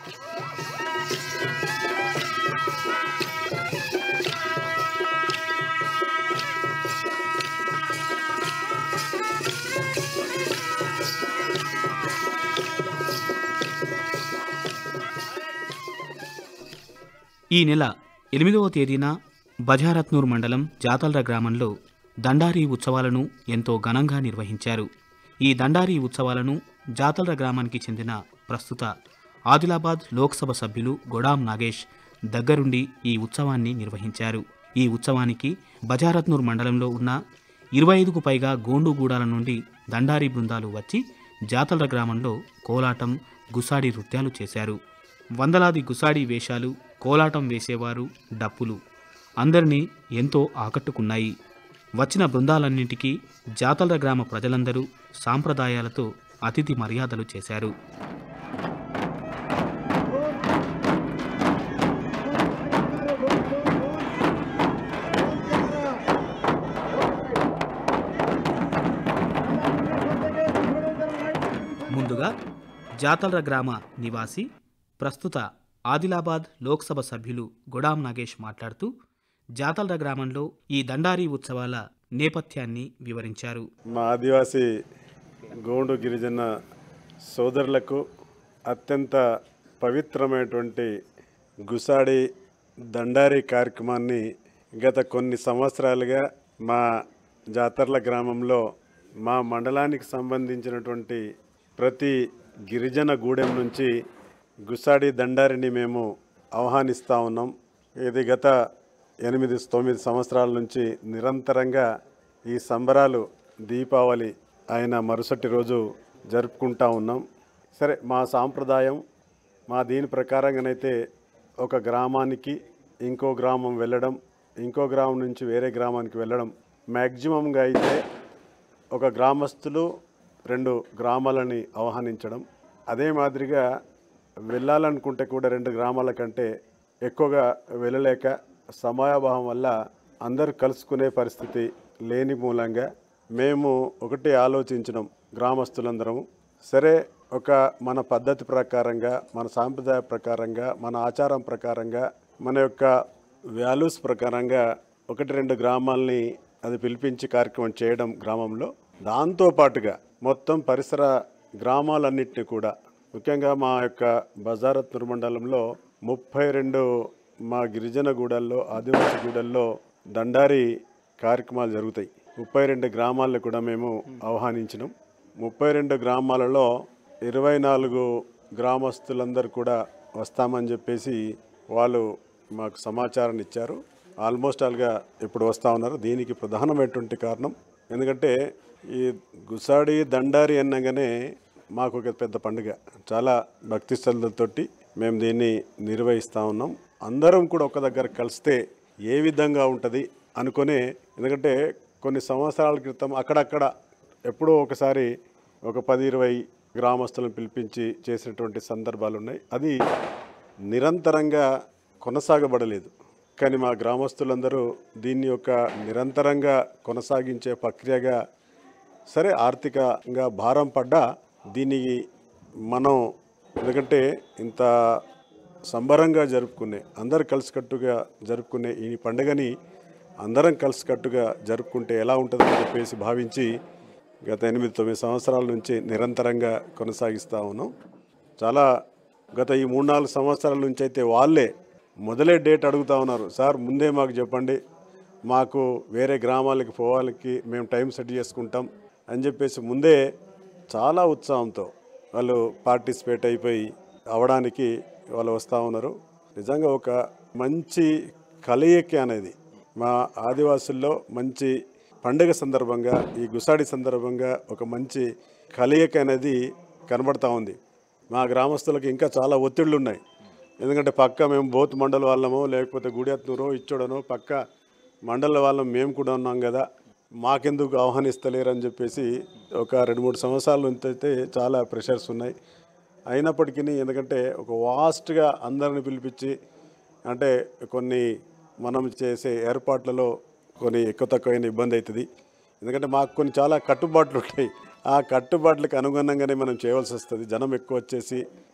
ఈ నెల ఎనిమిదవ తేదీన బజారత్నూర్ మండలం జాతల్ర గ్రామంలో దండారీ ఉత్సవాలను ఎంతో ఘనంగా నిర్వహించారు ఈ దండారీ ఉత్సవాలను జాతల్ర గ్రామానికి చెందిన ప్రస్తుత ఆదిలాబాద్ లోక్సభ సభ్యులు గొడాం నాగేష్ దగ్గరుండి ఈ ఉత్సవాన్ని నిర్వహించారు ఈ ఉత్సవానికి బజారత్నూర్ మండలంలో ఉన్న ఇరవై ఐదుకు పైగా గోండుగూడాల నుండి దండారీ బృందాలు వచ్చి జాతల్ర గ్రామంలో కోలాటం గుసాడి నృత్యాలు చేశారు వందలాది గుసాడి వేషాలు కోలాటం వేసేవారు డప్పులు అందరినీ ఎంతో ఆకట్టుకున్నాయి వచ్చిన బృందాలన్నింటికీ జాతల గ్రామ ప్రజలందరూ సాంప్రదాయాలతో అతిథి మర్యాదలు చేశారు ముందుగా జాతల్ర గ్రామ నివాసి ప్రస్తుత ఆదిలాబాద్ లోక్సభ సభ్యులు గొడాం నాగేష్ మాట్లాడుతూ జాతల్ర గ్రామంలో ఈ దండారీ ఉత్సవాల నేపథ్యాన్ని వివరించారు మా ఆదివాసీ గోండు గిరిజన సోదరులకు అత్యంత పవిత్రమైనటువంటి గుసాడి దండారి కార్యక్రమాన్ని గత కొన్ని సంవత్సరాలుగా మా జాతర్ల గ్రామంలో మా మండలానికి సంబంధించినటువంటి ప్రతి గిరిజన గూడెం నుంచి గుసాడి దండారిని మేము ఆహ్వానిస్తూ ఉన్నాం ఇది గత ఎనిమిది తొమ్మిది సంవత్సరాల నుంచి నిరంతరంగా ఈ సంబరాలు దీపావళి అయిన మరుసటి రోజు జరుపుకుంటా ఉన్నాం సరే మా సాంప్రదాయం మా దీని ప్రకారంగానైతే ఒక గ్రామానికి ఇంకో గ్రామం వెళ్ళడం ఇంకో గ్రామం నుంచి వేరే గ్రామానికి వెళ్ళడం మ్యాక్సిమంగా అయితే ఒక గ్రామస్తులు రెండు గ్రామాలని ఆహ్వానించడం అదే మాదిరిగా వెళ్ళాలనుకుంటే కూడా రెండు గ్రామాల కంటే ఎక్కువగా వెళ్ళలేక సమయాభావం వల్ల అందరూ కలుసుకునే పరిస్థితి లేని మూలంగా మేము ఒకటి ఆలోచించడం గ్రామస్తులందరము సరే ఒక మన పద్ధతి ప్రకారంగా మన సాంప్రదాయ ప్రకారంగా మన ఆచారం ప్రకారంగా మన యొక్క వాల్యూస్ ప్రకారంగా ఒకటి రెండు గ్రామాల్ని అది పిలిపించి కార్యక్రమం చేయడం గ్రామంలో దాంతో పాటుగా మొత్తం పరిసర గ్రామాలన్నింటినీ కూడా ముఖ్యంగా మా యొక్క బజారత్ మండలంలో ముప్పై రెండు మా గిరిజన గూడల్లో ఆదివాసీ గూడల్లో దండారి కార్యక్రమాలు జరుగుతాయి ముప్పై రెండు గ్రామాలను కూడా మేము ఆహ్వానించినాం ముప్పై రెండు గ్రామాలలో ఇరవై నాలుగు గ్రామస్తులందరూ కూడా వస్తామని చెప్పేసి వాళ్ళు మాకు సమాచారం ఇచ్చారు ఆల్మోస్ట్ ఆల్గా ఇప్పుడు వస్తూ ఉన్నారు దీనికి ప్రధానమైనటువంటి కారణం ఎందుకంటే ఈ గుసాడి దండారి అనగానే మాకు ఒక పెద్ద పండుగ చాలా భక్తి శ్రద్ధలతోటి మేము దీన్ని నిర్వహిస్తూ ఉన్నాం అందరం కూడా ఒక దగ్గర కలిస్తే ఏ విధంగా ఉంటుంది అనుకునే ఎందుకంటే కొన్ని సంవత్సరాల క్రితం అక్కడక్కడ ఎప్పుడో ఒకసారి ఒక పది ఇరవై గ్రామస్తులను పిలిపించి చేసినటువంటి సందర్భాలు ఉన్నాయి అది నిరంతరంగా కొనసాగబడలేదు కానీ మా గ్రామస్తులందరూ దీన్ని ఒక నిరంతరంగా కొనసాగించే ప్రక్రియగా సరే ఆర్థికంగా భారం పడ్డా దీనికి మనం ఎందుకంటే ఇంత సంబరంగా జరుపుకునే అందరు కలిసికట్టుగా జరుపుకునే ఈ పండుగని అందరం కలిసికట్టుగా జరుపుకుంటే ఎలా ఉంటుందని చెప్పేసి భావించి గత ఎనిమిది తొమ్మిది సంవత్సరాల నుంచి నిరంతరంగా కొనసాగిస్తూ ఉన్నాం చాలా గత ఈ మూడు నాలుగు సంవత్సరాల నుంచి అయితే వాళ్ళే మొదలే డేట్ అడుగుతా ఉన్నారు సార్ ముందే మాకు చెప్పండి మాకు వేరే గ్రామాలకి పోవాలకి మేము టైం సెట్ చేసుకుంటాం అని చెప్పేసి ముందే చాలా ఉత్సాహంతో వాళ్ళు పార్టిసిపేట్ అయిపోయి అవడానికి వాళ్ళు వస్తూ ఉన్నారు నిజంగా ఒక మంచి కలయిక అనేది మా ఆదివాసుల్లో మంచి పండుగ సందర్భంగా ఈ గుసాడి సందర్భంగా ఒక మంచి కలయిక అనేది కనబడతా ఉంది మా గ్రామస్తులకు ఇంకా చాలా ఒత్తిళ్ళు ఉన్నాయి ఎందుకంటే పక్క మేము బోత్ మండల వాళ్ళమో లేకపోతే గుడియత్నూరో ఇచ్చోడనో పక్క మండల వాళ్ళం మేము కూడా ఉన్నాం కదా మాకెందుకు ఆహ్వానిస్తలేరు అని చెప్పేసి ఒక రెండు మూడు సంవత్సరాల నుంచి అయితే చాలా ప్రెషర్స్ ఉన్నాయి అయినప్పటికీ ఎందుకంటే ఒక వాస్ట్గా అందరిని పిలిపించి అంటే కొన్ని మనం చేసే ఏర్పాట్లలో కొన్ని ఎక్కువ తక్కువైన ఇబ్బంది అవుతుంది ఎందుకంటే మాకు కొన్ని చాలా కట్టుబాట్లు ఉంటాయి ఆ కట్టుబాట్లకు అనుగుణంగానే మనం చేయవలసి వస్తుంది జనం ఎక్కువ వచ్చేసి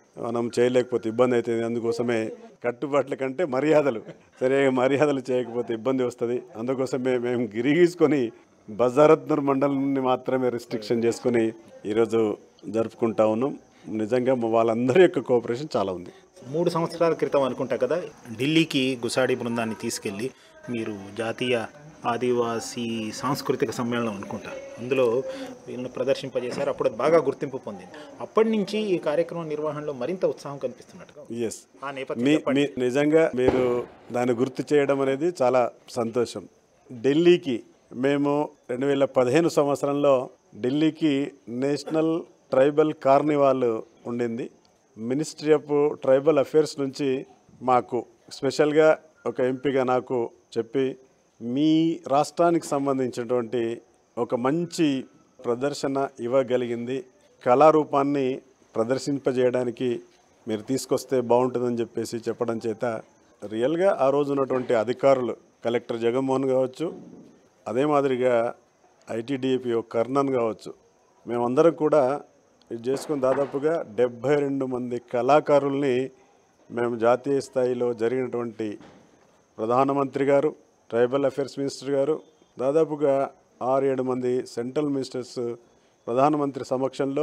మనం చేయలేకపోతే ఇబ్బంది అవుతుంది అందుకోసమే కట్టుబాట్ల కంటే మర్యాదలు సరే మర్యాదలు చేయకపోతే ఇబ్బంది వస్తుంది అందుకోసమే మేము గిరిగీసుకొని బజారత్నూర్ మండలాన్ని మాత్రమే రిస్ట్రిక్షన్ చేసుకొని ఈరోజు జరుపుకుంటా ఉన్నాం నిజంగా వాళ్ళందరి యొక్క కోఆపరేషన్ చాలా ఉంది మూడు సంవత్సరాల క్రితం అనుకుంటా కదా ఢిల్లీకి గుసాడి బృందాన్ని తీసుకెళ్ళి మీరు జాతీయ ఆదివాసీ సాంస్కృతిక సమ్మేళనం అనుకుంటా అందులో వీళ్ళని ప్రదర్శింపజేశారు అప్పుడు అది బాగా గుర్తింపు పొందింది అప్పటి నుంచి ఈ కార్యక్రమం నిర్వహణలో మరింత ఉత్సాహం కనిపిస్తున్నట్టుగా ఉంది. ఎస్ ఆ నేపథ్యం మీ చెప్పండి. మీ నిజంగా మీరు దాన్ని గుర్తు చేయడం అనేది చాలా సంతోషం ఢిల్లీకి మేము రెండు వేల పదిహేను సంవత్సరంలో ఢిల్లీకి నేషనల్ ట్రైబల్ కార్నివాల్ ఉండింది మినిస్ట్రీ ఆఫ్ ట్రైబల్ అఫేర్స్ నుంచి మాకు స్పెషల్గా ఒక ఎంపీగా నాకు చెప్పి మీ రాష్ట్రానికి సంబంధించినటువంటి ఒక మంచి ప్రదర్శన ఇవ్వగలిగింది కళారూపాన్ని ప్రదర్శింపజేయడానికి మీరు తీసుకొస్తే బాగుంటుందని చెప్పేసి చెప్పడం చేత రియల్గా ఆ రోజు ఉన్నటువంటి అధికారులు కలెక్టర్ జగన్మోహన్ కావచ్చు అదే మాదిరిగా ఐటీడీఏపీఓ కర్ణన్ కావచ్చు మేమందరం కూడా ఇది చేసుకుని దాదాపుగా డెబ్భై రెండు మంది కళాకారుల్ని మేము జాతీయ స్థాయిలో జరిగినటువంటి ప్రధానమంత్రి గారు ట్రైబల్ అఫేర్స్ మినిస్టర్ గారు దాదాపుగా ఆరు ఏడు మంది సెంట్రల్ మినిస్టర్స్ ప్రధానమంత్రి సమక్షంలో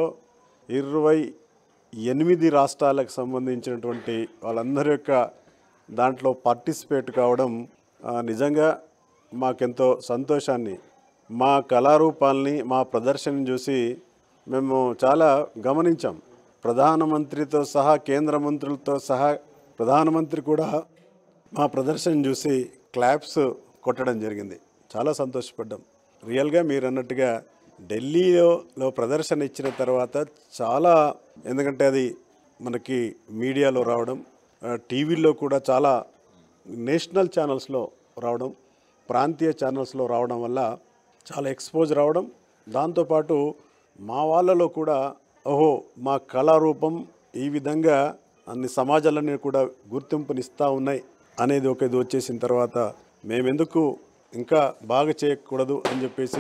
ఇరవై ఎనిమిది రాష్ట్రాలకు సంబంధించినటువంటి వాళ్ళందరి యొక్క దాంట్లో పార్టిసిపేట్ కావడం ఆ, నిజంగా మాకెంతో సంతోషాన్ని మా కళారూపాల్ని మా ప్రదర్శనని చూసి మేము చాలా గమనించాం ప్రధానమంత్రితో సహా కేంద్ర మంత్రులతో సహా ప్రధానమంత్రి కూడా మా ప్రదర్శన చూసి క్లాప్స్ కొట్టడం జరిగింది చాలా సంతోషపడ్డాం రియల్గా మీరు అన్నట్టుగా ఢిల్లీలో లో ప్రదర్శన ఇచ్చిన తర్వాత చాలా ఎందుకంటే అది మనకి మీడియాలో రావడం ఆ, టీవీల్లో కూడా చాలా నేషనల్ ఛానల్స్లో రావడం ప్రాంతీయ ఛానల్స్లో రావడం వల్ల చాలా ఎక్స్పోజ్ రావడం దాంతోపాటు మా వాళ్ళలో కూడా ఓహో మా కళారూపం ఈ విధంగా అన్ని సమాజాలన్నీ కూడా గుర్తింపునిస్తూ ఉన్నాయి అనేది ఒక ఇది వచ్చేసిన తర్వాత మేమెందుకు ఇంకా బాగా చేయకూడదు అని చెప్పేసి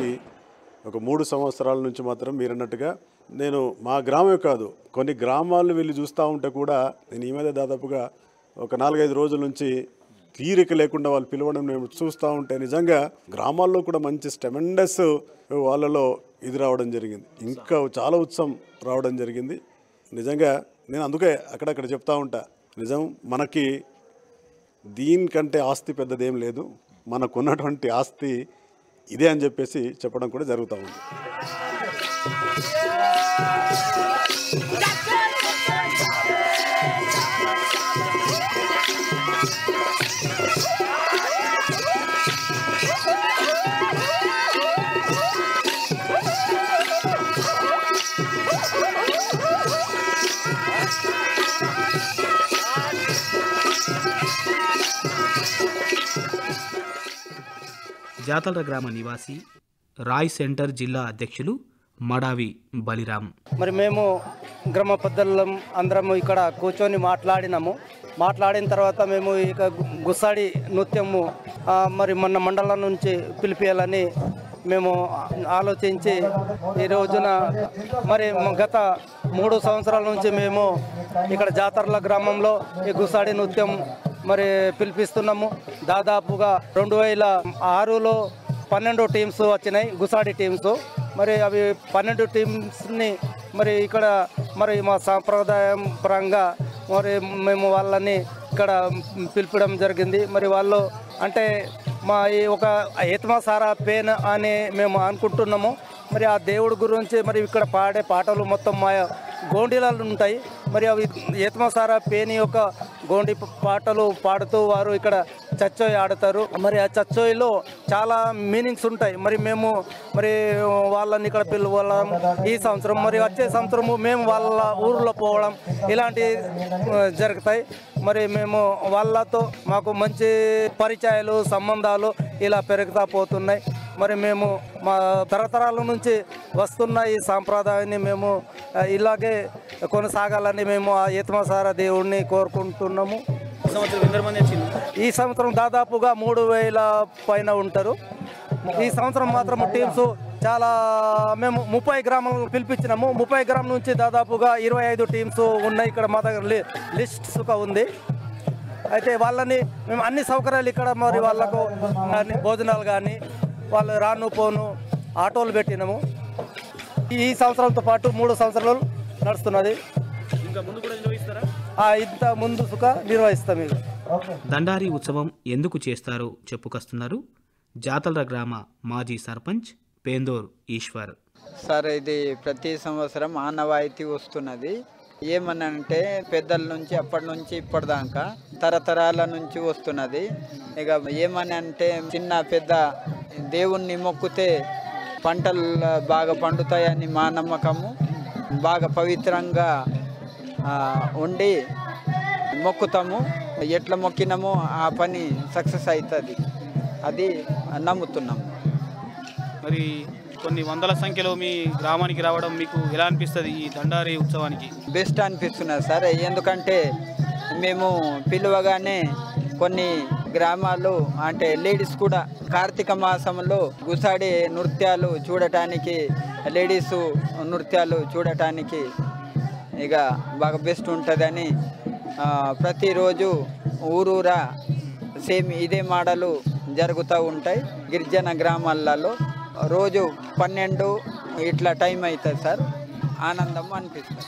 ఒక మూడు సంవత్సరాల నుంచి మాత్రం మీరు అన్నట్టుగా నేను మా గ్రామమే కాదు కొన్ని గ్రామాలను వెళ్ళి చూస్తూ ఉంటే కూడా నేను ఈ మీద దాదాపుగా ఒక నాలుగైదు రోజుల నుంచి తీరిక లేకుండా వాళ్ళు పిలవడం మేము చూస్తూ ఉంటే నిజంగా గ్రామాల్లో కూడా మంచి స్టెమెండస్ వాళ్ళలో ఇది రావడం జరిగింది ఇంకా చాలా ఉత్సవం రావడం జరిగింది నిజంగా నేను అందుకే అక్కడక్కడ చెప్తా ఉంటా నిజం మనకి దీనికంటే ఆస్తి పెద్దదేం లేదు మనకున్నటువంటి ఆస్తి ఇదే అని చెప్పేసి చెప్పడం కూడా జరుగుతూ ఉంది జాతల గ్రామ నివాసి రాయ్ సెంటర్ జిల్లా అధ్యక్షులు మడావి బలిరాం మరి మేము గ్రామ పెద్దలం అందరము ఇక్కడ కూర్చొని మాట్లాడినాము మాట్లాడిన తర్వాత మేము ఇక గు- గుస్సాడి నృత్యము ఆ, మరి మన మండలం నుంచి పిలిపియాలని మేము ఆలోచించి ఈ రోజున మరి మ- గత మూడు సంవత్సరాల నుంచి మేము ఇక్కడ జాతరల గ్రామంలో ఈ గుస్సాడి నృత్యం మరి పిలిపిస్తున్నాము దాదాపుగా రెండు వేల ఆరులో పన్నెండు టీమ్స్ వచ్చినాయి గుసాడి టీమ్స్ మరి అవి పన్నెండు టీమ్స్ని మరి ఇక్కడ మరి మా సాంప్రదాయం పరంగా మరి మేము వాళ్ళని ఇక్కడ పిలిపడం జరిగింది మరి వాళ్ళు అంటే మా ఈ ఒక ఏతమాసారా పేన్ అని మేము అనుకుంటున్నాము మరి ఆ దేవుడి గురించి మరి ఇక్కడ పాడే పాటలు మొత్తం మా గోండీలలో ఉంటాయి మరి అవి ఏతమసారా పేని యొక్క గోండి ప- పాటలు పాడుతూ వారు ఇక్కడ చచ్చోయ్ ఆడతారు మరి ఆ చచ్చోయ్లో చాలా మీనింగ్స్ ఉంటాయి మరి మేము మరి వాళ్ళని ఇక్కడ పిలవడం ఈ సంవత్సరం మరి వచ్చే సంవత్సరము మేము వాళ్ళ ఊర్లో పోవడం ఇలాంటి ఆ, జరుగుతాయి మరి మేము వాళ్ళతో మాకు మంచి పరిచయాలు సంబంధాలు ఇలా పెరుగుతా పోతున్నాయి మరి మేము మా తరతరాల నుంచి వస్తున్న ఈ సాంప్రదాయాన్ని మేము ఆ, ఇలాగే కొనసాగాలని మేము ఆ ఏతమసార దేవుడిని కోరుకుంటున్నాము ఈ సంవత్సరం ఎందరు మంది వచ్చింది ఈ సంవత్సరం దాదాపుగా మూడు వేల పైన ఉంటారు ఈ సంవత్సరం మాత్రం టీమ్స్ చాలా మేము ముప్పై గ్రామం పిలిపించినాము ముప్పై గ్రామం నుంచి దాదాపుగా ఇరవై ఐదు టీమ్స్ ఉన్నాయి ఇక్కడ మా దగ్గర లి- లిస్ట్ సుఖ ఉంది అయితే వాళ్ళని మేము అన్ని సౌకర్యాలు ఇక్కడ మరి వాళ్ళకు అన్ని భోజనాలు కానీ వాళ్ళు రాను పోను ఆటోలు పెట్టినాము ఈ సంవత్సరంతో పాటు మూడు సంవత్సరాలు నడుస్తున్నది ఇంకా ముందు కూడా నిర్వహిస్తారా ఆ ఇంత ముందు సుఖ నిర్వహిస్తాం ఇది దండారి ఉత్సవం ఎందుకు చేస్తారో చెప్పుకొస్తున్నారు జాతల గ్రామ మాజీ సర్పంచ్ పేందోర్ ఈశ్వర్ సార్ ఇది ప్రతి సంవత్సరం ఆనవాయితీ వస్తున్నది ఏమనంటే పెద్దల నుంచి అప్పటి నుంచి ఇప్పటిదాకా తరతరాల నుంచి వస్తున్నది ఇక ఏమని అంటే చిన్న పెద్ద దేవుణ్ణి మొక్కితే పంటలు బాగా పండుతాయని మా నమ్మకము బాగా పవిత్రంగా ఆ, ఉండి మొక్కుతాము ఎట్లా మొక్కినామో ఆ పని సక్సెస్ అవుతుంది అది నమ్ముతున్నాము మరి కొన్ని వందల సంఖ్యలో మీ గ్రామానికి రావడం మీకు ఎలా అనిపిస్తుంది ఈ దండారి ఉత్సవానికి బెస్ట్ అనిపిస్తున్నది సార్ ఎందుకంటే మేము పిలువగానే కొన్ని గ్రామాలు అంటే లేడీస్ కూడా కార్తీక మాసంలో గుసాడి నృత్యాలు చూడటానికి లేడీస్ నృత్యాలు చూడటానికి ఇక బాగా బెస్ట్ ఉంటుందని ఆ, ప్రతిరోజు ఊరూరా సేమ్ ఇదే మోడలు జరుగుతూ ఉంటాయి గిరిజన గ్రామాలలో రోజు పన్నెండు ఇట్లా టైం అవుతుంది సార్ ఆనందం అనిపిస్తుంది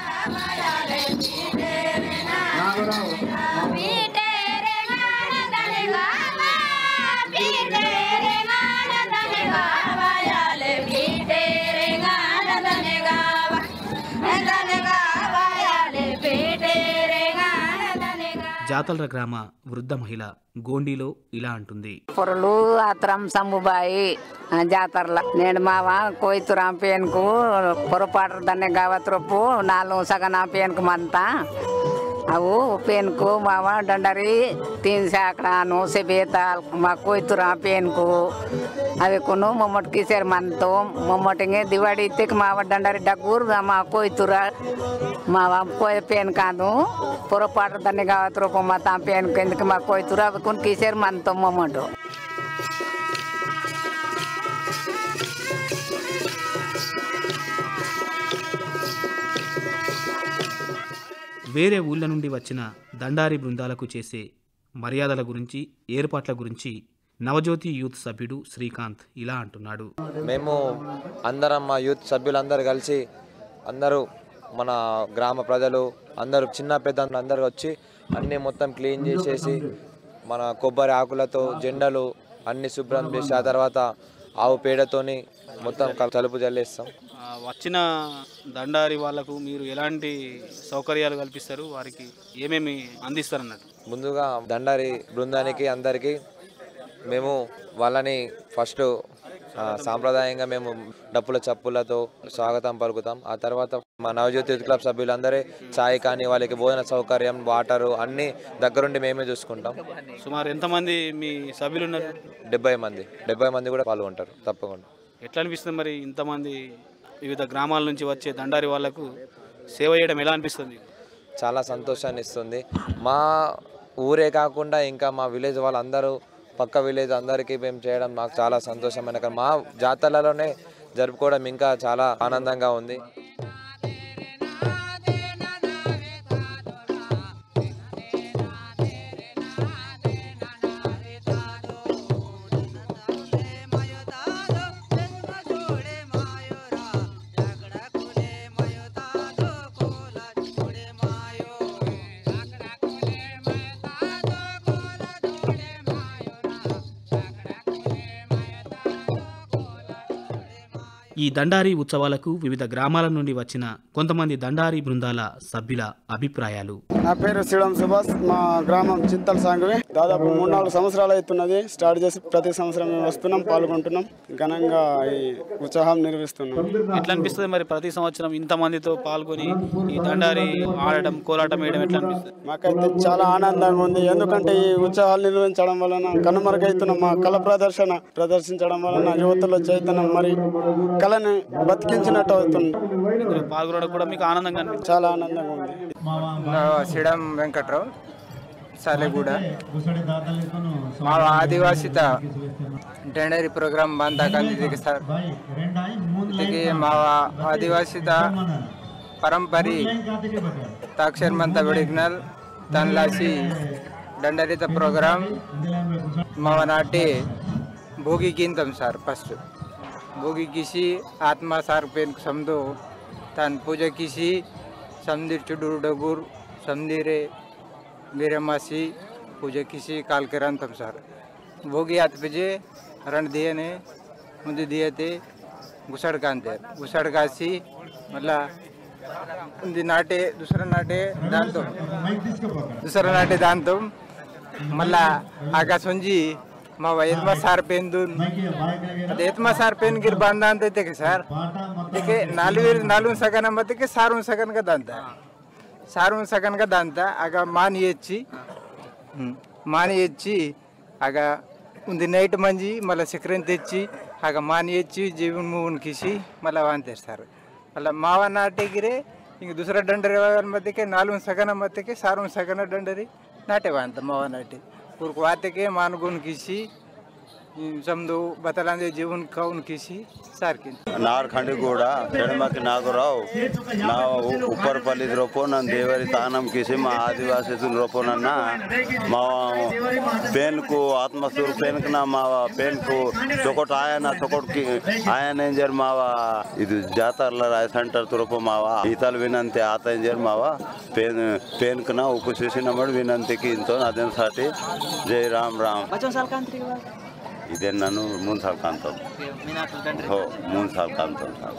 జాతల గ్రామ వృద్ధ మహిళ గోండీలో ఇలా అంటుంది పొరలు ఆత్రం సంబుబాయి ఆ, జాతరల నేను మావ కోయితురాం పేనుకు పొరపాటు దాన్ని గావత్రపు నాలుగు సగం నా పేనుకు మంతా అవు పేనుకు మావ డండరి తీన్ సాకడాను సెబేత మా కోయితురా పేనుకు అవి కొను మొమ్మటి కిసేరు మనతో మొమ్మటింగే దివాడి ఇత్తేకి మావ డండరి డగ్గూరు మా కోయితురా మావ కోయ పేను కాదు పొరపాటు దాన్ని గావత్రపు మా తా పేనుకు ఎందుకు మా కోయితురా అవి కొన్ని కిసేరు మనతో మొమ్మటు వేరే ఊళ్ళ నుండి వచ్చిన దండారి బృందాలకు చేసే మర్యాదల గురించి ఏర్పాట్ల గురించి నవజ్యోతి యూత్ సభ్యుడు శ్రీకాంత్ ఇలా అంటున్నాడు మేము అందరం మా యూత్ సభ్యులందరూ కలిసి అందరూ మన గ్రామ ప్రజలు అందరూ చిన్న పెద్ద అందరూ వచ్చి అన్నీ మొత్తం క్లీన్ చేసేసి మన కొబ్బరి ఆకులతో జెండలు అన్ని శుభ్రం చేసి ఆ తర్వాత ఆవు పేడతోని మొత్తం క- తలుపు జల్లేస్తాం ఆ, వచ్చిన దండారి వాళ్లకు మీరు ఎలాంటి సౌకర్యాలు కల్పిస్తారు వారికి ఏమేమి అందిస్తారు అన్నట్టు ముందుగా దండారి బృందానికి అందరికీ మేము వాళ్ళని ఫస్ట్ ఆ, సాంప్రదాయంగా మేము డప్పుల చప్పులతో స్వాగతం పలుకుతాం ఆ తర్వాత మా నవజ్యోతి యూత్ క్లబ్ సభ్యులందరే చాయ్ కానీ వాళ్ళకి భోజన సౌకర్యం వాటరు అన్నీ దగ్గరుండి మేమే చూసుకుంటాం సుమారు ఎంతమంది మీ సభ్యులు ఉన్నారు డెబ్బై మంది డెబ్బై మంది కూడా పాల్గొంటారు తప్పకుండా ఎట్లా అనిపిస్తుంది మరి ఇంతమంది వివిధ గ్రామాల నుంచి వచ్చే దండారి వాళ్లకు సేవ చేయడం ఎలా అనిపిస్తుంది చాలా సంతోషాన్ని ఇస్తుంది మా ఊరే కాకుండా ఇంకా మా విలేజ్ వాళ్ళందరూ పక్క విలేజ్ అందరికీ మేము చేయడం మాకు చాలా సంతోషమైన కారణం. మా జాతరలలోనే జరుపుకోవడం ఇంకా చాలా ఆనందంగా ఉంది ఈ దండారి ఉత్సవాలకు వివిధ గ్రామాల నుండి వచ్చిన కొంతమంది దండారి బృందాల సభ్యుల అభిప్రాయాలు నా పేరు శ్రీరామ్ సుభాష్ మా గ్రామం చింతల సాంగవి దాదాపు మూడు నాలుగు సంవత్సరాలు అవుతున్నది స్టార్ట్ చేసి ప్రతి సంవత్సరం మేము వస్తున్నాం పాల్గొంటున్నాం ఘనంగా ఈ ఉత్సాహం నిర్వహిస్తున్నాం ఎట్లా అనిపిస్తుంది మరి ప్రతి సంవత్సరం ఇంతమందితో పాల్గొని ఈ దండారి ఆడటం కోలాటం వేయడం ఎట్లా అనిపిస్తుంది మాకైతే చాలా ఆనందంగా ఉంది ఎందుకంటే ఈ ఉత్సాహాలు నిర్వహించడం వలన కనుమరుగైతున్న మా కళ ప్రదర్శన ప్రదర్శించడం వలన యువతలో చైతన్యం మరి కళని బతికించినట్టు అవుతుంది ఇందులో పాల్గొనడం కూడా మీకు ఆనందంగా అనిపిస్తుంది చాలా ఆనందంగా ఉంది శ్రీరామ్ వెంకట్రావు సాలెగూడ మా ఆదివాసిత ಡೆಂಡರಿ ಪ್ರೋಗ್ರಾಮ್ ಬಂದಾಗ ಇದಕ್ಕೆ ಸರ್ ಇದಕ್ಕೆ మా ఆదివాసిత పరంపరి తాక్షర్ మంత వెడిగ్నల్ తన్లాసి దండరిత ప్రోగ్రామ్ మా నాటి భోగి గింతం సార్ ఫస్ట్ భోగి కిసి ఆత్మ సార్ పెన్ సమదు తన్ పూజ కిసి समदीर चुडूर डगूर समदीरे बीरमासी पूजा किसी काल के रन तम सर भोगी आत पेजे रण दिए ने मुझे दिए थे घुसड़ कांते घुसड़ कासी मतलब उनदी नाटे दूसरा नाटे दान तुम दूसरा नाटे दान तुम మళ్ళా ఆకాశ ఉంచి మా ఎత్మ సార్ పెన్ దూన్ అది ఎత్మ సార్ పెన్ గిర్ బంద ಅಂತ సార్ ಅದಕ್ಕೆ ನಾಲ್ಕು ನಾಲ್ಕು ಸಗನ ಮತ್ತಕ್ಕೆ ಸಾರು ಸಗನ್ಗ ದಂತ ಸಾರು ಸಗನ್ಗ ದಂತ ಆಗ ಮಾನಿ ಹೆಚ್ಚಿ మాని ఇచ్చి ఆగ ఉంది నైట్ మంచి మళ్ళీ చక్రం తెచ్చి ఆగ మాని ఇచ్చి జీవన్ మూవన్ కిసి మళ్ళీ వాన్ తెస్తారు మళ్ళీ మావ నాటేగిరే ఇంక దుసరా డండరి మధ్యకే నాలుగు సగన మధ్యకే సారు సగన డండరి నాటే వాంత మావ నాటి ఊరికి వాతకే మానుగున్ కిసి समदो बतलांदे जीवन कौन किसी सारखी నార్ఖండి కూడా చెడమకి నాగరావు నా ఉ- ఉప్పరపల్లి రొప్పో నన్ను దేవరి తానం కిసి మా ఆదివాసీ రొప్పోనన్న మా పేన్కు ఆత్మస్వరూप పేన్కు నా మా పేన్కు చొకటి ఆయన చొకటికి ఆయన ఏం చేరు మావా ఇది జాతరల రాయ సెంటర్ తురపు మావా ఈతలు వినంతే ఆత ఏం చేరు మావా పేన్ పేన్కు నా ఉప్పు చేసినప్పుడు వినంతికి ఇంతో అదే సాటి జై రామ్ రామ్ ఇదే నన్ను మూడు సార్లు కాంతం हो मून साल काम था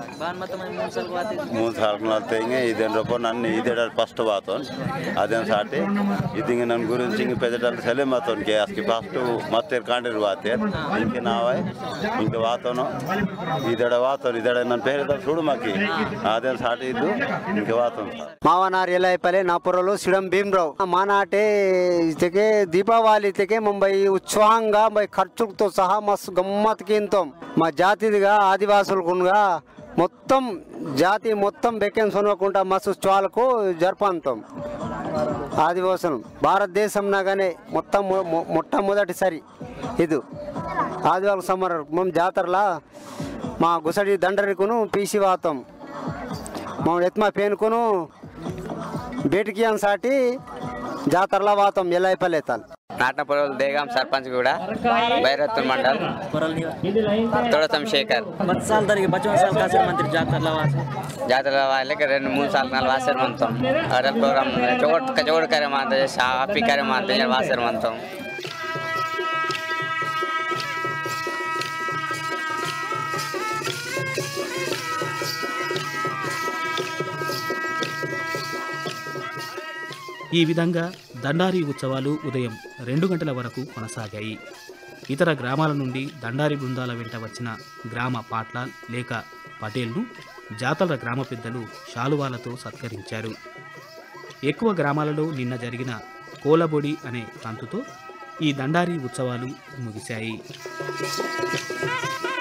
ಮೂರು ಸಾಲ ತೆಂಗೆ ಇದೇನು ರೊಪ್ಪ ನನ್ನ ಇದೇ ಫಸ್ಟ್ ಬಾತು ಅದೇನು ಸಾಟಿ ಇದಿಂಗೆ ನನ್ನ ಗುరించి ಹಿಂಗೆ పెద్దటల్ సెలే మాతోని గ్యాస్కి ఫస్ట్ ಮತ್ತೆ ಕಾಂಡಿರು ವಾತೆ ఇంక నావై ఇంక వాతోను ఇదడ వాతోను ఇదడ ನನ್ನ పేరు చూడు మాకి అదేం సాటి ఇద్దు ఇంక వాతోను ಮಾವನಾರ್ ಎಲ್ಲ ಪಲೆ ನಾಪುರಲು ಸಿಡಂ ಭೀಮ್ರಾವ್ ಮಾನಾಟೆ ಇದಕ್ಕೆ దీపావళి తెకే ముంబై ఉత్సాహంగా మై ఖర్చులతో సహా మస్తు గమ్మత్తుకి ఇంతాం మా జాతిదిగా ఆదివాసులకుగా మొత్తం జాతి మొత్తం బెకెన్ సొనకుండా మస్తు ఉత్సవాలకు జరపంతాం ఆదివాసులు భారతదేశంనాగానే మొత్తం మొ- మొ- మొట్టమొదటిసారి ఇది ఆదివాసుల సమరం జాతరలా మా గుసడి దండరికును పీసి వాతాం మా ఎత్మ పేనుకును ಬೇಟಿಗೆ ಅನ್ಸಾಟಿ ಜಾತರಲ ವಾತಂ ಎಲ್ಲ ಐಪಲ್ಲೇತಾಲ್ నాటపొరలు దేగాం సర్పంచ్ కూడా భైరత్తు మండల్ తొడతం శేఖర్ साल तरीके बचपन साल का सिर मंत्री जाता लवा జాతర వాళ్ళకి రెండు మూడు సార్లు నాలుగు వాసర్ మంతం అరే ప్రోగ్రామ్ చోట్ కచోడ్ కరే మాంత సాపి కరే మాంత వాసర్ మంతం ఈ విధంగా దండారి ఉత్సవాలు ఉదయం రెండు గంటల వరకు కొనసాగాయి ఇతర గ్రామాల నుండి దండారి బృందాల వెంట వచ్చిన గ్రామ పాట్ల లేక పటేల్ను జాతర గ్రామ పెద్దలు శాలువాలతో సత్కరించారు ఎక్కువ గ్రామాలలో నిన్న జరిగిన కోలబొడి అనే తంతుతో ఈ దండారి ఉత్సవాలు ముగిశాయి